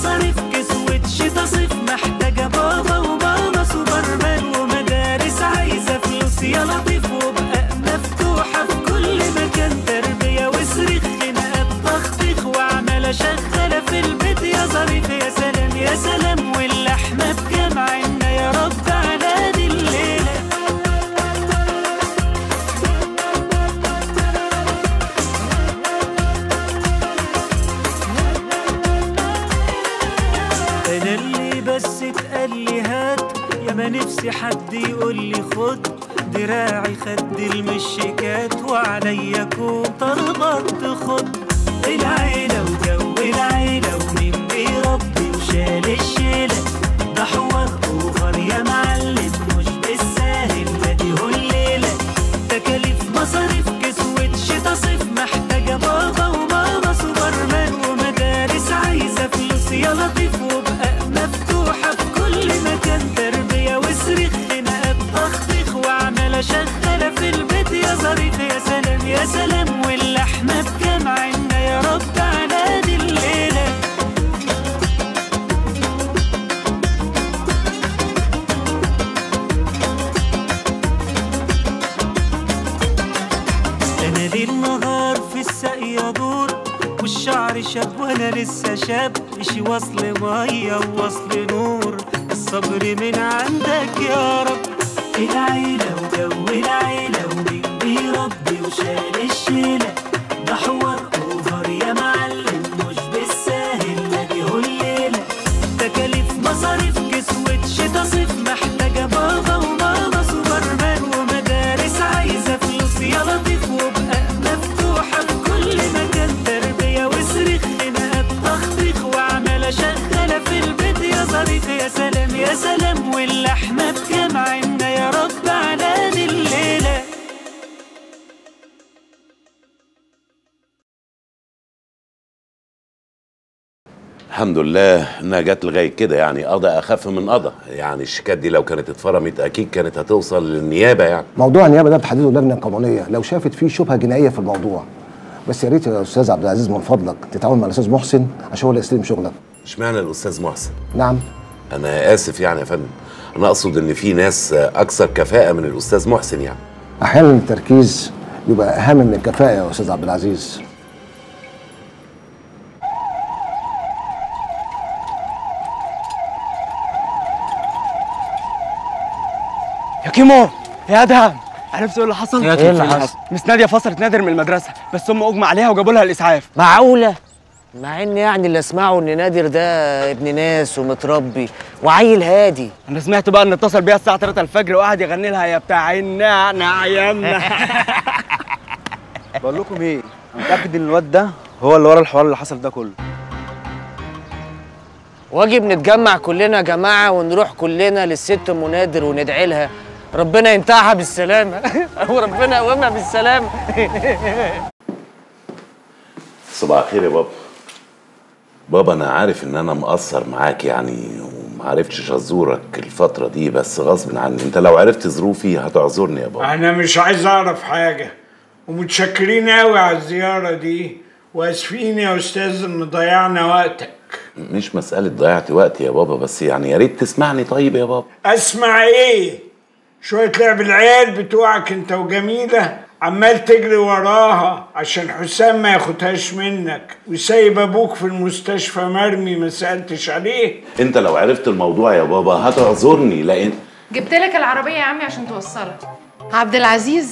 مصاريف كسوة شتا صيف محتاجة بابا وماما سوبرمان ومدارس عايزة فلوس يا لطيف وبقى مفتوحة في كل مكان تربية وصريخ خناقات تخطيخ وعمالة شغالة في البيت يا ظريف يا سلام يا سلام واللحمة بكام عنا يا رب على دي الليلة انا اللي بس اتقال لي هات يا ما نفسي حد يقول لي خد دراعي خد المشيكات وعليا كون طلبات خد العيلة وجو العيلة ومين بيربي وشال الشيلة ده حوار اوفر يا معلم مش بالساهل لا دي هو الليلة تكاليف مصاريف كسوة شتا صيف محتاجة بابا وماما سوبرمان ومدارس عايزة فلوس يا لطيف وبقى مفتوحة في كل مكان تربية وصريخ خناقات تخطيخ وعمالة شغالة في البيت يا ظريف يا سلام يا سلام واللحمة بكام عنا يا رب على دي الليلة انا ليل نهار في الساق يدور والشعر شاب وانا لسه شاب اشي وصل ميه ووصل نور الصبر من عندك يا رب العيلة وجو العيلة ومين بيربي وشال الشيلة ده حوار اوفر يا معلم مش بالساهل لا دي هو الليلة تكاليف مصاريف كسوة شتا صيف محتاجة بابا وماما سوبرمان ومدارس عايزة فلوس يا لطيف وبقى مفتوحة في كل مكان تربية وصريخ خناقات تخطيخ وعمالة شغالة في البيت يا ظريف يا سلام يا سلام واللحمة بكام عنا يا رب على دي الليلة الحمد لله انها جت لغايه كده يعني قضى اخف من قضى يعني الشيكات دي لو كانت اتفرمت اكيد كانت هتوصل للنيابه يعني موضوع النيابه ده بتحدده لجنه قانونيه لو شافت فيه شبهه جنائيه في الموضوع بس يا ريت يا استاذ عبد العزيز من فضلك تتعاون مع الاستاذ محسن عشان هو اللي يستلم شغلك اشمعنى الاستاذ محسن نعم انا اسف يعني يا فندم انا اقصد ان في ناس اكثر كفاءه من الاستاذ محسن يعني احيانا التركيز بيبقى اهم من الكفاءه يا استاذ عبد العزيز يا كيمو يا ادهم عرفت ايه اللي حصل؟ ايه اللي حصل؟ مس ناديه فصلت نادر من المدرسه بس هم اغمى عليها وجابوا لها الاسعاف معقولة؟ مع ان يعني اللي اسمعه ان نادر ده ابن ناس ومتربي وعيل هادي انا سمعت بقى ان اتصل بيها الساعه 3 الفجر وقعد يغني لها يا بتاع النعنع يمنا بقول لكم ايه انا متاكد ان الواد ده هو اللي ورا الحوار اللي حصل ده كله واجب نتجمع كلنا يا جماعه ونروح كلنا للست ام نادر وندعي لها ربنا ينتهها بالسلامه وربنا يقومها بالسلامه صباح الخير يا بابا بابا انا عارف ان انا مقصر معاك يعني ومعرفتش ازورك الفتره دي بس غصب عني انت لو عرفت ظروفي هتعذرني يا بابا انا مش عايز اعرف حاجه ومتشكرين قوي على الزياره دي واسفين يا استاذ ان ضيعنا وقتك مش مساله ضيعت وقت يا بابا بس يعني يا ريت تسمعني طيب يا بابا اسمع ايه شويه لعب العيال بتوعك انت وجميله عمال تجري وراها عشان حسام ما ياخدهاش منك وسايب ابوك في المستشفى مرمي ما سالتش عليه انت لو عرفت الموضوع يا بابا هتعذرني لان جبت لك العربية يا عمي عشان توصلك عبد العزيز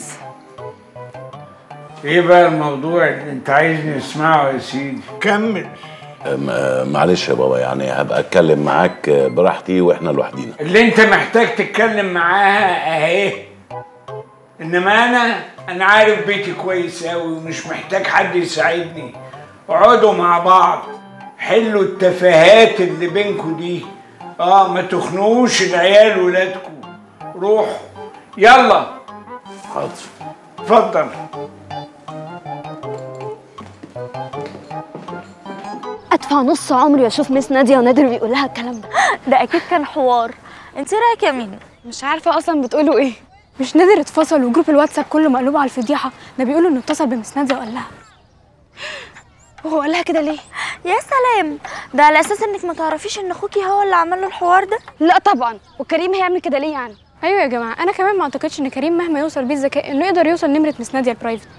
ايه بقى الموضوع اللي انت عايز نسمعه يا سيدي كمل م- معلش يا بابا يعني هبقى اتكلم معاك براحتي واحنا لوحدينا اللي انت محتاج تتكلم معاها اهي انما انا انا عارف بيتي كويس قوي ومش محتاج حد يساعدني اقعدوا مع بعض حلوا التفاهات اللي بينكوا دي اه ما تخنقوش العيال ولادكم روحوا يلا حاضر اتفضل ادفع نص عمري واشوف مس ناديه ونادر بيقول لها الكلام ده ده اكيد كان حوار انت رايك يا مين مش عارفة أصلا بتقولوا إيه مش نادر اتفصل وجروب الواتساب كله مقلوب على الفضيحة ده بيقولوا إنه اتصل بمس نادية وقال لها وهو قال لها كده ليه؟ يا سلام ده على اساس انك ما تعرفيش ان اخوكي هو اللي عمل له الحوار ده لا طبعا وكريم هيعمل كده ليه يعني ايوه يا جماعه انا كمان ما اعتقدش ان كريم مهما يوصل بيه الذكاء انه يقدر يوصل نمره مس ناديه البرايفت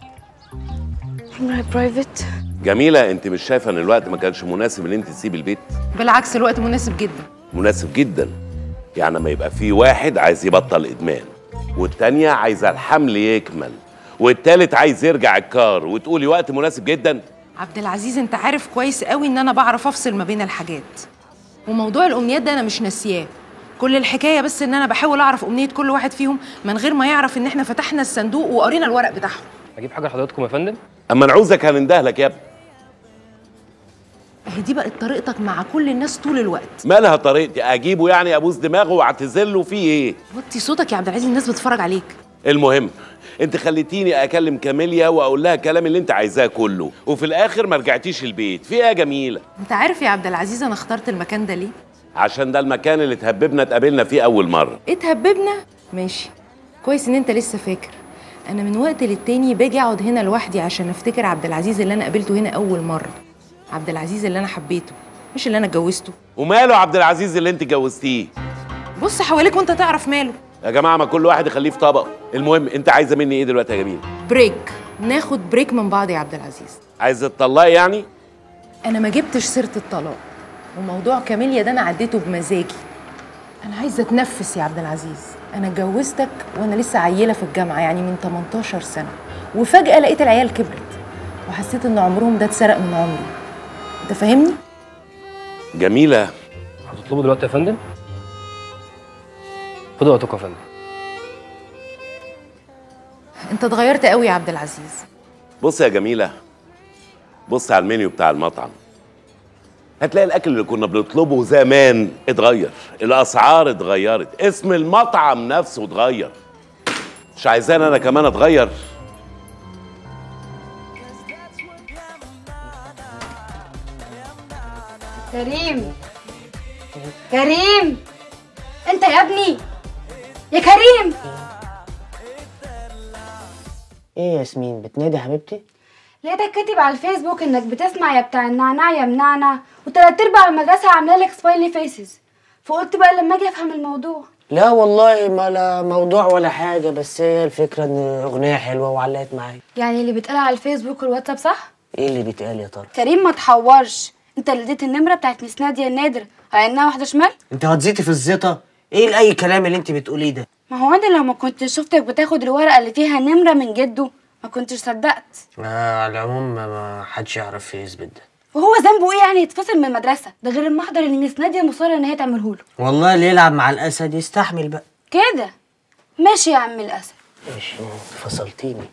نمره برايفت جميله انت مش شايفه ان الوقت ما كانش مناسب ان انت تسيب البيت بالعكس الوقت مناسب جدا مناسب جدا يعني ما يبقى في واحد عايز يبطل ادمان والتانية عايزه الحمل يكمل والتالت عايز يرجع الكار وتقولي وقت مناسب جدا عبد العزيز انت عارف كويس قوي ان انا بعرف افصل ما بين الحاجات وموضوع الامنيات ده انا مش ناسياه كل الحكايه بس ان انا بحاول اعرف امنيه كل واحد فيهم من غير ما يعرف ان احنا فتحنا الصندوق وقرينا الورق بتاعهم اجيب حاجه لحضراتكم يا فندم اما نعوزك هنندهلك يا ابني اهي دي بقت طريقتك مع كل الناس طول الوقت مالها طريقتي اجيبه يعني ابوس دماغه واعتذر له فيه ايه وطي صوتك يا عبد العزيز الناس بتتفرج عليك المهم انت خليتيني اكلم كاميليا واقول لها الكلام اللي انت عايزاه كله وفي الاخر ما رجعتيش البيت في ايه يا جميله انت عارف يا عبد العزيز انا اخترت المكان ده ليه عشان ده المكان اللي تهببنا اتقابلنا فيه اول مره اتهببنا ماشي كويس ان انت لسه فاكر انا من وقت للتاني باجي اقعد هنا لوحدي عشان افتكر عبد العزيز اللي انا قابلته هنا اول مره عبد العزيز اللي انا حبيته مش اللي انا اتجوزته وماله عبد العزيز اللي انت جوزتيه بص حواليك وانت تعرف ماله يا جماعه ما كل واحد يخليه في طبقه المهم انت عايزه مني ايه دلوقتي يا جميل بريك ناخد بريك من بعض يا عبد العزيز عايزه تطلقي يعني انا ما جبتش سيره الطلاق وموضوع كاميليا ده انا عديته بمزاجي انا عايزه اتنفس يا عبد العزيز انا اتجوزتك وانا لسه عيله في الجامعه يعني من 18 سنه وفجاه لقيت العيال كبرت وحسيت ان عمرهم ده اتسرق من عمري انت فاهمني جميله هتطلبوا دلوقتي يا فندم خدوا وقتكم يا فندم انت اتغيرت قوي يا عبد العزيز بص يا جميله بص على المنيو بتاع المطعم هتلاقي الاكل اللي كنا بنطلبه زمان اتغير الاسعار اتغيرت اسم المطعم نفسه اتغير مش عايزان انا كمان اتغير كريم كريم انت يا ابني يا كريم ايه يا ياسمين بتنادي حبيبتي لقيتك كاتب على الفيسبوك انك بتسمع يا بتاع النعناع يا منعنع وتلات ارباع المدرسه عامله لك سبايلي فيسز فقلت بقى لما اجي افهم الموضوع لا والله ما لا موضوع ولا حاجه بس هي الفكره ان اغنيه حلوه وعلقت معايا يعني اللي بيتقال على الفيسبوك والواتساب صح ايه اللي بيتقال يا ترى كريم ما تحورش انت اللي اديت النمره بتاعت مس ناديه النادر على انها واحده شمال انت هتزيتي في الزيطه ايه اي كلام اللي انت بتقوليه ده ما هو انا لو ما كنتش شفتك بتاخد الورقه اللي فيها نمره من جده ما كنتش صدقت آه على العموم ما- ما حدش يعرف يثبت ده وهو ذنبه ايه يعني يتفصل من المدرسه ده غير المحضر اللي مس ناديه مصره ان هي تعمله له والله اللي يلعب مع الاسد يستحمل بقى كده ماشي يا عم الاسد ماشي فصلتيني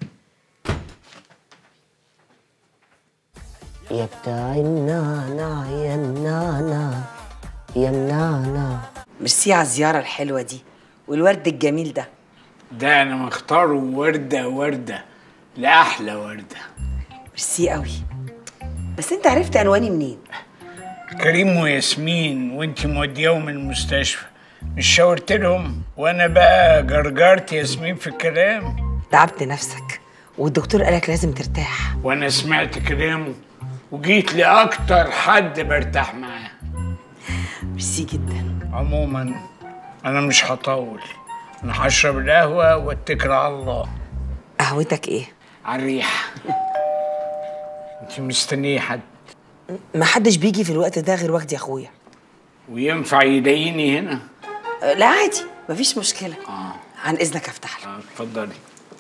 يا بتاع النعناع يا منعنع يا منعنع ميرسي على الزيارة الحلوة دي والورد الجميل ده ده انا مختاره ورده ورده لاحلى ورده ميرسي قوي بس انت عرفت عنواني منين كريم وياسمين وانت مودياهم المستشفى مش شاورت لهم وانا بقى جرجرت ياسمين في الكلام تعبت نفسك والدكتور قالك لازم ترتاح وانا سمعت كلامه وجيت لاكتر حد برتاح معاه ميرسي جدا عموما انا مش هطول انا هشرب القهوه واتكل على الله قهوتك ايه على الريحه انت مستنيه حد ما حدش بيجي في الوقت ده غير وجدي اخويا وينفع يلاقيني هنا أه، لا عادي مفيش مشكلة آه. عن اذنك افتح لك آه، اتفضلي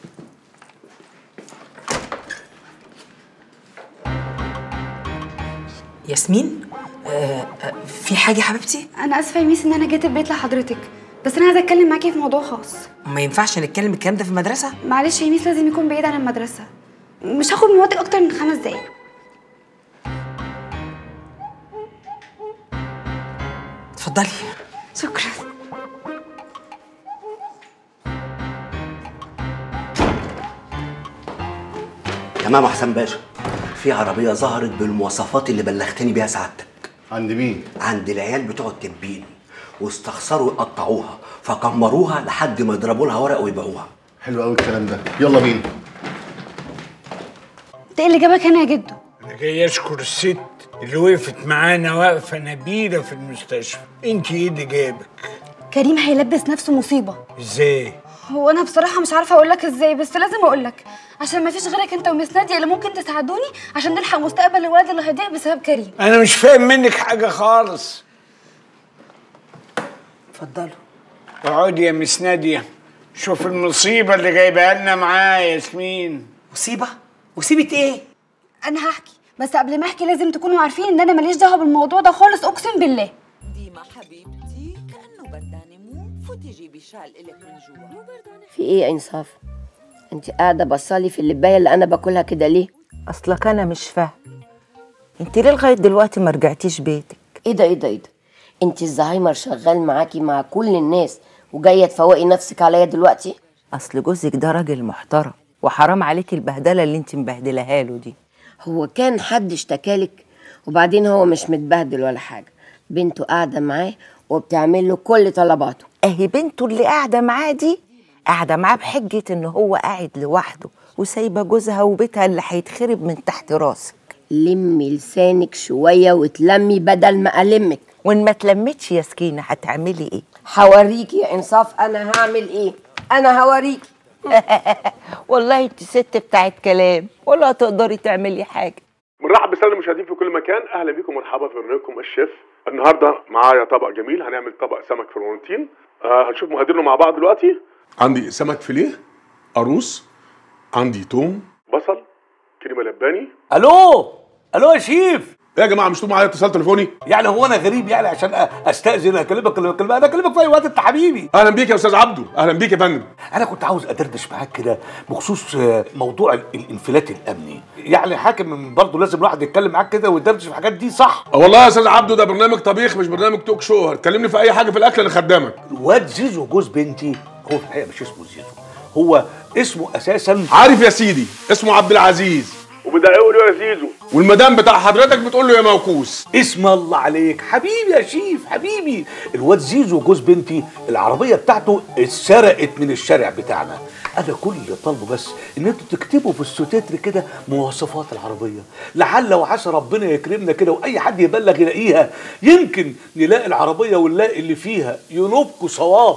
ياسمين آه آه في حاجة يا حبيبتي انا اسفه يا ميس ان انا جيت البيت لحضرتك بس انا عايزه اتكلم معاكي في موضوع خاص ما ينفعش نتكلم الكلام ده في المدرسة معلش يا ميس لازم يكون بعيد عن المدرسه مش هاخد من وقتك اكتر من خمس دقايق اتفضلي شكرا تمام يا حسن باشا في عربية ظهرت بالمواصفات اللي بلغتني بيها سعادتك عند مين؟ عند العيال بتوع التبين واستخسروا يقطعوها فكمروها لحد ما يضربوا لها ورق ويبيعوها حلو قوي الكلام ده يلا بينا انت ايه اللي جابك هنا يا جدو انا جاي اشكر الست اللي وقفت معانا واقفه نبيله في المستشفى انت ايه اللي جابك كريم هيلبس نفسه مصيبه ازاي هو انا بصراحه مش عارفه اقول لك ازاي بس لازم اقول لك عشان ما فيش غيرك انت ومس ناديه اللي ممكن تساعدوني عشان نلحق مستقبل الولد اللي هيضيع بسبب كريم انا مش فاهم منك حاجه خالص اتفضلوا اقعدي يا مس ناديه شوف المصيبه اللي جايبها لنا معاه يا ياسمين مصيبه مصيبه ايه انا هحكي بس قبل ما احكي لازم تكونوا عارفين ان انا ماليش دعوه بالموضوع ده خالص اقسم بالله ديما حبيبتي كأنه بردانة مو فوتي جيبي شال إلك من جوا في ايه يا انصاف انت قاعده بصالي في اللبايه اللي انا باكلها كده ليه أصلك أنا مش فاهم أنت ليه لغاية دلوقتي ما رجعتيش بيتك ايه ده ايه ده ايه ده انت الزهايمر شغال معاكي مع كل الناس وجايه تفوقي نفسك عليا دلوقتي أصل جوزك ده راجل محترم وحرام عليكي البهدلة اللي أنت مبهدلها له دي هو كان حد اشتكالك وبعدين هو مش متبهدل ولا حاجه بنته قاعده معاه وبتعمل له كل طلباته أهي بنته اللي قاعدة معاه دي قاعدة معاه بحجة إن هو قاعد لوحده وسايبة جوزها وبيتها اللي هيتخرب من تحت راسك لمي لسانك شويه وتلمي بدل ما المك وإن ما تلمتش يا سكينة هتعملي إيه؟ هوريكي يا انصاف انا هعمل ايه انا هوريكي والله انت ست بتاعت كلام ولا تقدري تعملي حاجة بنرحب بالساده المشاهدين في كل مكان اهلا بيكم مرحبا في برنامجكم الشيف النهارده معايا طبق جميل هنعمل طبق سمك فرونتين آه هنشوف مقاديرنا مع بعض دلوقتي عندي سمك فيليه قاروص عندي توم بصل كريمه لباني الو الو يا شيف ايه يا جماعه مش معايا اتصال تليفوني يعني هو انا غريب يعني عشان أ- استاذن اكلمك اكلمك انا اكلمك في اي وقت انت حبيبي اهلا بيك يا استاذ عبده اهلا بيك يا فندم انا كنت عاوز ادردش معاك كده بخصوص آه، موضوع ال- الانفلات الامني يعني حاكم برضه لازم الواحد يتكلم معاك كده ويدردش في الحاجات دي صح آه والله يا استاذ عبده ده برنامج طبيخ مش برنامج توك شو هتكلمني في اي حاجه في الاكل انا خدامك الواد زيزو جوز بنتي هو في الحقيقه مش اسمه زيزو هو اسمه اساسا عارف يا سيدي اسمه عبد العزيز وبدققوا له يا زيزو والمدام بتاع حضرتك بتقول له يا موكوس اسم الله عليك حبيبي يا شيف حبيبي الواد زيزو جوز بنتي العربيه بتاعته اتسرقت من الشارع بتاعنا انا كل اللي طالبه بس ان انتوا تكتبوا في السوتيتر كده مواصفات العربيه لعل وعسى ربنا يكرمنا كده واي حد يبلغ يلاقيها يمكن نلاقي العربيه ونلاقي اللي فيها ينوبكوا صواب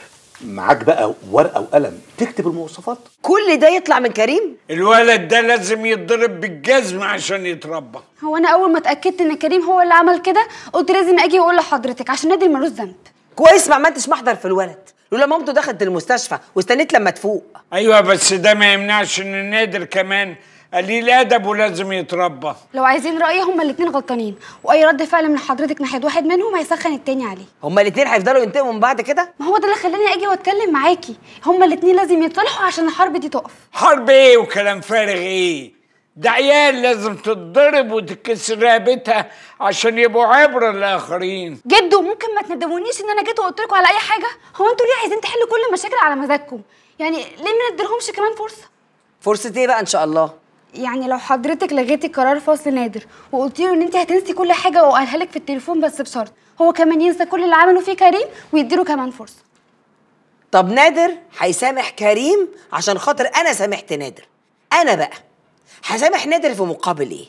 معاك بقى ورقه وقلم تكتب المواصفات كل ده يطلع من كريم الولد ده لازم يتضرب بالجزم عشان يتربى هو انا اول ما اتاكدت ان كريم هو اللي عمل كده قلت لازم اجي واقول لحضرتك عشان نادر ملوش ذنب كويس ما عملتش محضر في الولد لولا مامته دخلت المستشفى واستنيت لما تفوق ايوه بس ده ما يمنعش ان نادر كمان قليل ادب ولازم يتربى لو عايزين رايي هما الاتنين غلطانين واي رد فعل من حضرتك ناحيه واحد منهم هيسخن التاني عليه هما الاتنين هيفضلوا ينتقموا من بعض كده ما هو ده اللي خلاني اجي واتكلم معاكي هما الاتنين لازم يتصالحوا عشان الحرب دي تقف حرب ايه وكلام فارغ ايه ده عيال لازم تتضرب وتتكسر رقبتها عشان يبقوا عبره للاخرين جدو ممكن ما تندمونيش ان انا جيت وقلت لكم على اي حاجه هو انتوا ليه عايزين تحلوا كل المشاكل على مزاجكم يعني ليه ما نديلهمش كمان فرصه فرصه ايه بقى ان شاء الله يعني لو حضرتك لغيتي قرار فصل نادر وقلتي له ان انت هتنسي كل حاجه وقالها لك في التليفون بس بشرط هو كمان ينسى كل اللي عمله فيه كريم ويديله كمان فرصه طب نادر هيسامح كريم عشان خاطر انا سامحت نادر انا بقى هسامح نادر في مقابل ايه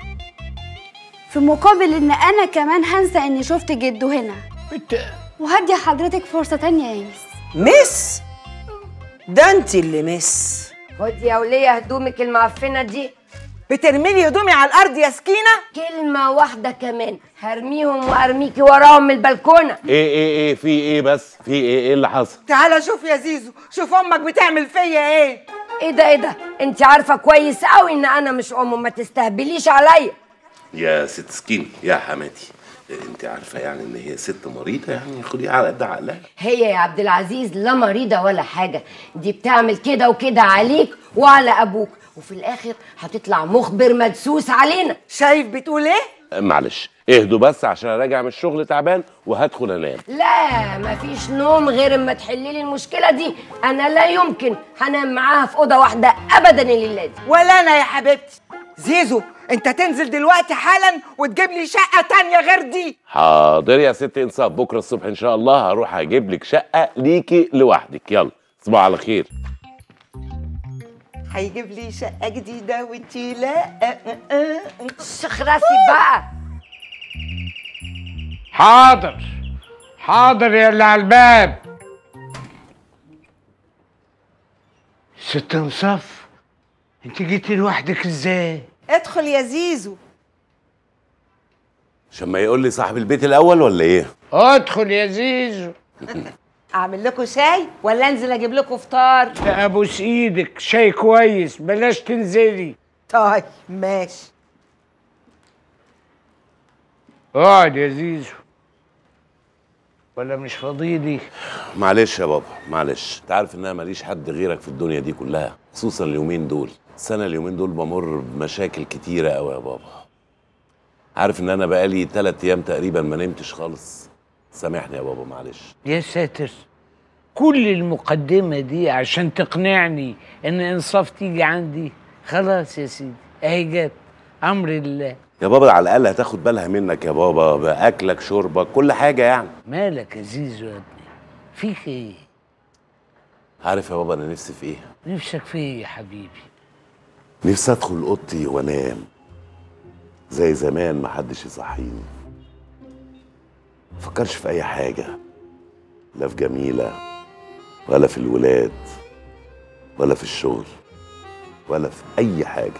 في مقابل ان انا كمان هنسى اني شفت جدو هنا وهدي حضرتك فرصه تانية يا ميس مس ده انت اللي مس خدي يا وليه هدومك المعفنه دي بترمي لي هدومي على الارض يا سكينه كلمه واحده كمان هرميهم وارميكي وراهم من البلكونه ايه ايه ايه في ايه بس في ايه ايه اللي حصل تعالى شوف يا زيزو شوف امك بتعمل فيا ايه ايه ده ايه ده انت عارفه كويس قوي ان انا مش ام ما تستهبليش عليا يا ست سكين يا حماتي انت عارفه يعني ان هي ست مريضه يعني خديها على قد عقلها هي يا عبد العزيز لا مريضه ولا حاجه دي بتعمل كده وكده عليك وعلى ابوك وفي الاخر هتطلع مخبر مدسوس علينا شايف بتقول ايه معلش اهدوا بس عشان راجع من الشغل تعبان وهدخل انام لا مفيش نوم غير اما تحلي لي المشكله دي انا لا يمكن هنام معاها في اوضه واحده ابدا الليله دي ولا انا يا حبيبتي زيزو انت تنزل دلوقتي حالا وتجيب لي شقه تانية غير دي حاضر يا ست انصاف بكره الصبح ان شاء الله هروح اجيب لك شقه ليكي لوحدك يلا تصبحوا على خير هيجيب لي شقه جديده وانتي لا شخرسي بقى حاضر حاضر يا اللي على الباب ست انصاف انت جيتي لوحدك ازاي ادخل يا زيزو عشان ما يقول لي صاحب البيت الاول ولا ايه ادخل يا زيزو اعمل لكم شاي ولا انزل اجيب لكم فطار لا ابوس ايدك شاي كويس بلاش تنزلي طيب ماشي اقعد يا زيزو ولا مش فاضيلي معلش يا بابا معلش انت عارف ان انا ماليش حد غيرك في الدنيا دي كلها خصوصا اليومين دول السنه اليومين دول بمر بمشاكل كتيره قوي يا بابا عارف ان انا بقالي تلات ايام تقريبا ما نمتش خالص سامحني يا بابا معلش يا ساتر كل المقدمة دي عشان تقنعني ان انصاف تيجي عندي خلاص يا سيدي اهي جت امر الله يا بابا على الاقل هتاخد بالها منك يا بابا باكلك شربك كل حاجه يعني مالك يا زيزو يا ابني فيك ايه عارف يا بابا انا نفسي في ايه نفسك في ايه يا حبيبي نفسي ادخل اوضتي وانام زي زمان محدش يصحيني مفكرش في اي حاجه لا في جميله ولا في الولاد ولا في الشغل ولا في اي حاجه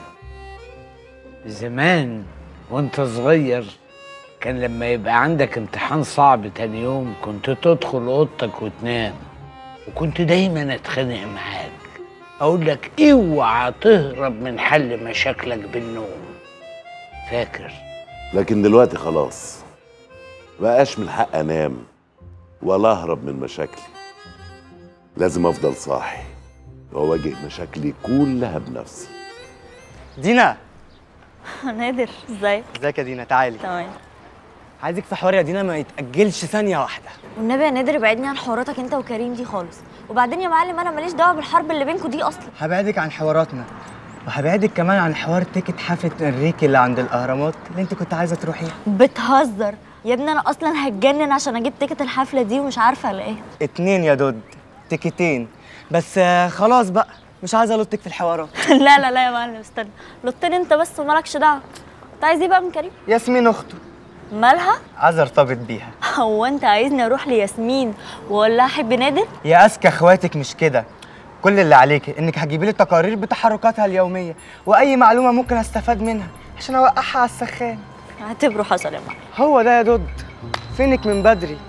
زمان وانت صغير كان لما يبقى عندك امتحان صعب تاني يوم كنت تدخل اوضتك وتنام وكنت دايما اتخانق معاك اقول لك اوعى تهرب من حل مشاكلك بالنوم فاكر لكن دلوقتي خلاص بقاش من الحق انام ولا اهرب من مشاكلي لازم افضل صاحي واواجه مشاكلي كلها بنفسي دينا نادر ازاي ازيك يا دينا تعالي تمام عايزك في حوار يا دينا ما يتاجلش ثانيه واحده والنبي يا نادر ابعدني عن حواراتك انت وكريم دي خالص وبعدين يا معلم انا ماليش دعوه بالحرب اللي بينكم دي اصلا هبعدك عن حواراتنا وهبعدك كمان عن حوار تيكت حفله انريكي اللي عند الاهرامات اللي انت كنت عايزه تروحيها بتهزر يا ابني انا اصلا هتجنن عشان اجيب تيكت الحفله دي ومش عارفه الاقيها اتنين يا دود تيكتين بس آه، خلاص بقى مش عايزه الطك في الحوارات لا لا لا يا معلم استنى لطني انت بس ومالكش دعوه انت عايز ايه بقى من كريم ياسمين اخته مالها عايز ارتبط بيها هو انت عايزني اروح لياسمين واقول لها احب نادر يا اذكى اخواتك مش كده كل اللي عليكي انك هتجيبي لي تقارير بتحركاتها اليوميه واي معلومه ممكن استفاد منها عشان اوقعها على السخان اعتبره حصل يا معلم هو ده يا دود فينك من بدري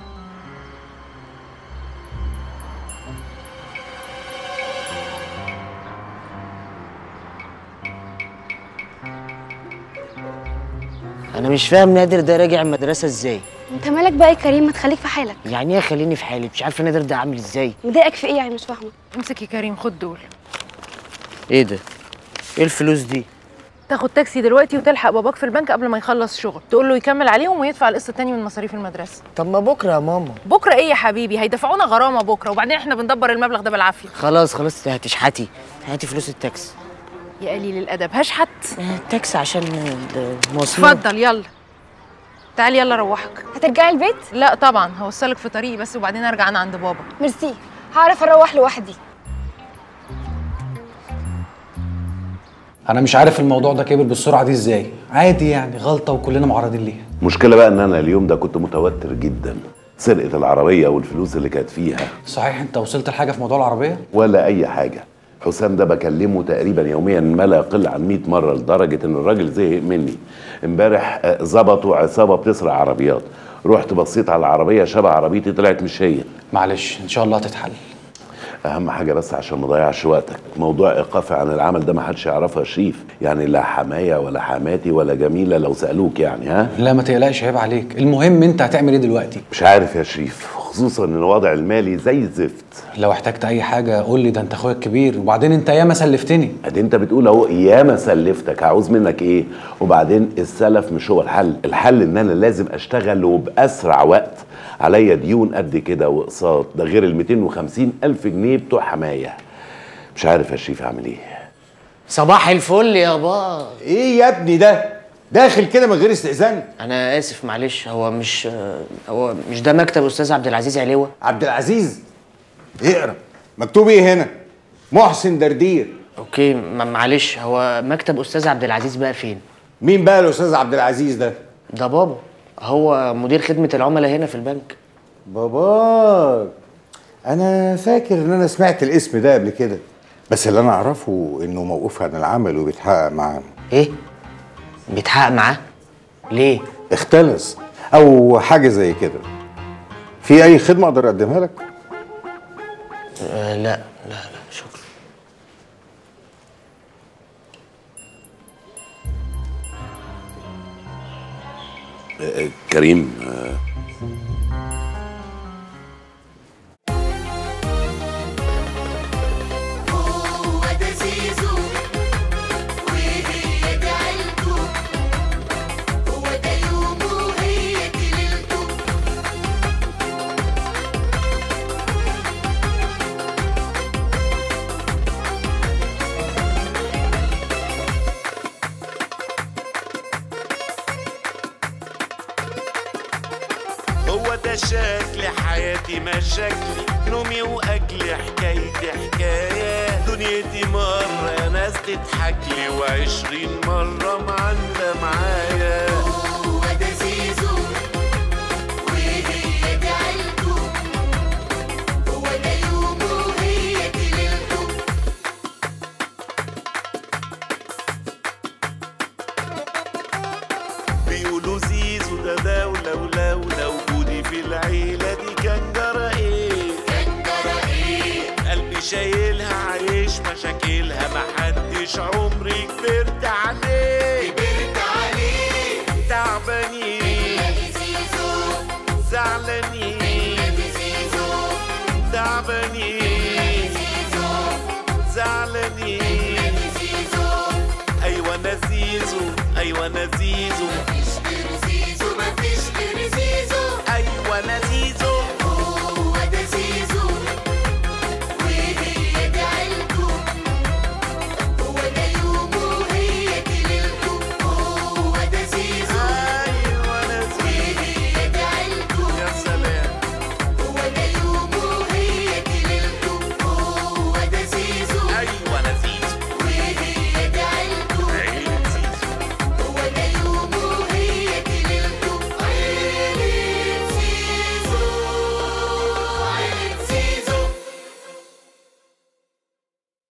انا مش فاهم نادر ده راجع المدرسه ازاي انت مالك بقى يا كريم ما تخليك في حالك يعني ايه خليني في حالي مش عارفه نادر ده عامل ازاي مضايقك في ايه يعني مش فاهمه امسك يا كريم خد دول ايه ده ايه الفلوس دي تاخد تاكسي دلوقتي وتلحق باباك في البنك قبل ما يخلص شغل تقول له يكمل عليهم ويدفع القسط التاني من مصاريف المدرسه طب ما بكره يا ماما بكره ايه يا حبيبي هيدفعونا غرامه بكره وبعدين احنا بندبر المبلغ ده بالعافيه خلاص خلاص هتشحتي هاتي فلوس التاكسي يا قليل الادب هشحت التاكسي عشان المواصلات اتفضل يلا تعالي يلا روحك هترجعي البيت لا طبعا هوصلك في طريقي بس وبعدين ارجع انا عند بابا ميرسي هعرف اروح لوحدي انا مش عارف الموضوع ده كبر بالسرعه دي ازاي عادي يعني غلطه وكلنا معرضين ليها المشكله بقى ان انا اليوم ده كنت متوتر جدا سرقه العربيه والفلوس اللي كانت فيها صحيح انت وصلت لحاجه في موضوع العربيه ولا اي حاجه حسام ده بكلمه تقريبا يوميا ما لا يقل عن 100 مره لدرجه ان الراجل زهق مني امبارح آه، ظبطوا عصابه بتسرق عربيات رحت بصيت على العربيه شبه عربيتي طلعت مش هي معلش ان شاء الله هتتحل اهم حاجه بس عشان ما اضيعش وقتك موضوع ايقافي عن العمل ده ما حدش يعرفه يا شريف يعني لا حمايه ولا حماتي ولا جميله لو سالوك يعني ها لا ما تقلقش عيب عليك المهم انت هتعمل ايه دلوقتي مش عارف يا شريف خصوصا ان الوضع المالي زي الزفت لو احتجت اي حاجه قول لي ده انت اخويا الكبير وبعدين انت ياما سلفتني ادي انت بتقول اهو ياما سلفتك هعوز منك ايه وبعدين السلف مش هو الحل الحل ان انا لازم اشتغل وباسرع وقت عليا ديون قد كده واقساط ده غير ال 250 الف جنيه بتوع حمايه مش عارف يا شريف اعمل ايه صباح الفل يا با ايه يا ابني ده داخل كده من غير استئذان انا اسف معلش هو مش هو مش ده مكتب استاذ عبد العزيز علوه عبد العزيز اقرا مكتوب ايه هنا محسن دردير اوكي ما- معلش هو مكتب استاذ عبد العزيز بقى فين مين بقى الاستاذ عبد العزيز ده ده بابا هو مدير خدمه العملاء هنا في البنك باباك انا فاكر ان انا سمعت الاسم ده قبل كده بس اللي انا اعرفه انه موقوف عن العمل وبيتحقق معاه ايه بيتحقق معاه ليه اختلس او حاجه زي كده في اي خدمه اقدر اقدمها لك آه لا لا لا شكرا آه، كريم آه، هو ده زيزو وهي دي عيلته هو ده يومه وهي دي ليلته هو ده شكل حياتي مشاكلي نومي واكلي حكايتي حكايه دنيتي مره ناس تضحك لي وعشرين مره معانا معايا هو ده زيزو وهي دي عيلته هو ده يومه وهي دي ليلته بيقولوا زيزو ده دولة ولولا وجودي في العيلة دي كان جرى ايه كان جرى ايه قلبي شايلها عايش مشاكلها محدش عمري كبرت عليه كبرت عليه تعبانين زيزو زعلانين زيزو تعبانين زيزو زعلانين زيزو ايوه انا زيزو ايوه انا زيزو